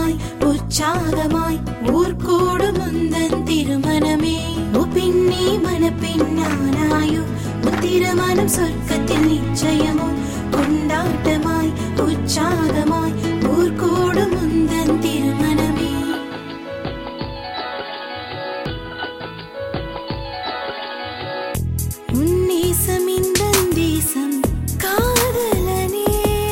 கொண்டாட்டமாய் உற்சாகமாய் ஊர்கூடும் முந்தன் திருமணமே உப்பின்னி மனப்பெண்ணானாயோ உத்திரமனம் சொர்க்கத்தில் நிச்சயமோ கொண்டாட்டமாய் உற்சாகமாய் ஊர்கூடும் முந்தன் திருமணமே உன்னேசம் இந்த தேசம் காதலனே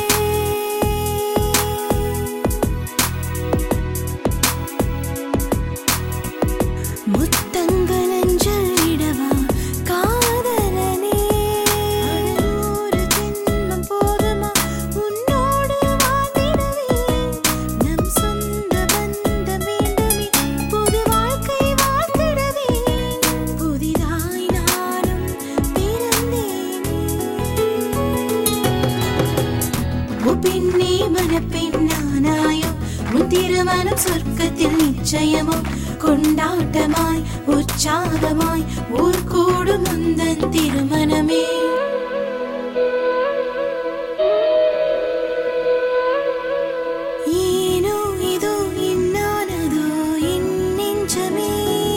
முத்தங்கள் அஞ்சல் இடவா காதலனே ஒரு ஜென்மம் போதுமா உன்னோடு வாழ்ந்திடவே நம் சொந்த பந்தம் வேண்டுமே புது வாழ்க்கை வாழ்ந்திடவே புதிதாய் நானும் பிறந்தேனே ஓ பெண்ணே மனப்பெண்ணானாயோ உன் திருமணம் சொர்க்கத்தில் நிச்சயமோ கொண்டாட்டமாய் உற்சாகமாய் ஊர் கூடும் முந்தன் திருமணமே ஏனோ இதோ என்னானதோ என் நெஞ்சமே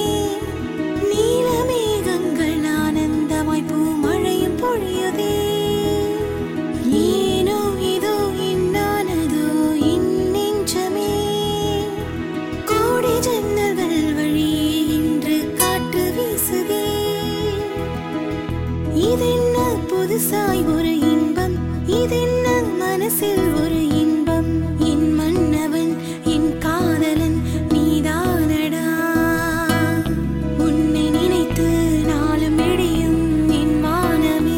நீலமேகங்கள் ஆனந்தமாய் பூமழையும் பொழியுதே ஏனோ இதோ என்னானதோ என் நெஞ்சமே கோடி ஜன்னல்கள் வழியே இன்று காட்டு வீசுதே இதென்ன புதுசாய் ஒரு இன்பம் இதென்ன மனசில் ஒரு இன்பம் என் மன்னவன் என் காதலன் நீதானடா உன்னை நினைத்து நாளும் இடியும் என் வானமே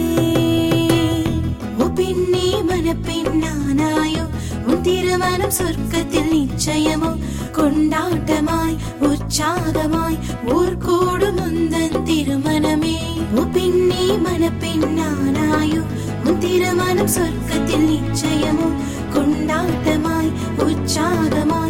ஓ பெண்ணே மனப்பெண்ணானாயோ உன் திருமணம் சொர்க்கத்தில் நிச்சயமோ கொண்டாட்டமாய் உற்சாகமாய் ஊர் கூடும் முந்தன் திருமணமே ஓ பெண்ணே மனப்பெண்ணானாயோ உன் திருமணம் சொர்க்கத்தில் நிச்சயமோ கொண்டாட்டமாய் உற்சாகமாய்